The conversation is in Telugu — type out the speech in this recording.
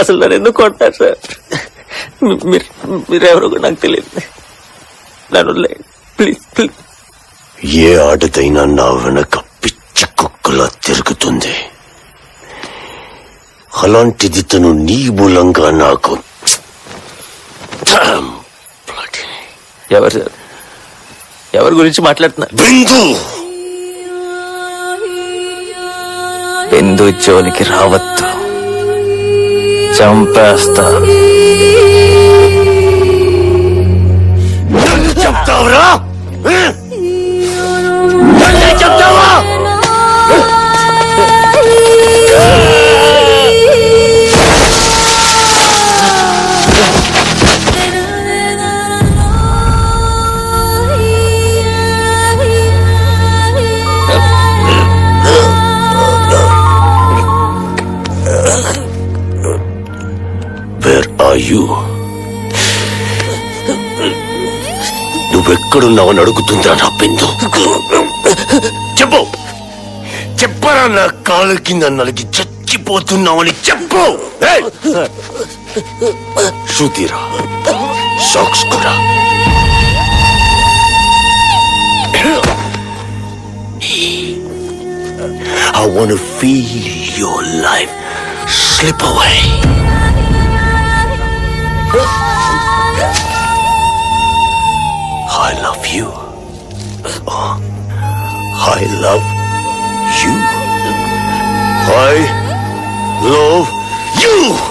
అసలు నన్ను ఎందుకు కొట్టారు సార్ మీ- మీరు మీరెవరో కూడా నాకు తెలియదు నన్ను వదిలేయండి. ప్లీజ్ ప్లీజ్ ఏ ఆడదైనా నా వెనక పిచ్చ కుక్కలా తిరుగుతుంది అలాంటిది తను నీ మూలంగా నాకు Damn. ఎవరు సార్ ఎవరి గురించి మాట్లాడుతున్నారు బిందు బిందు జోలికి రావద్దు చంపేస్తా నన్ను చెప్తావురా నన్నే చెప్తావా వేర్ ఆర్ యూ నువ్వెక్కడున్నావని అడుగుతుందా నా బిందు చెప్పు చెప్పరా నా కాలు కింద నలిగి చచ్చిపోతున్నావని చెప్పు ఏయ్! శృతిరా సాక్స్ కూడా I want to feel your life slip away. I love you. Oh, I love you. I love you.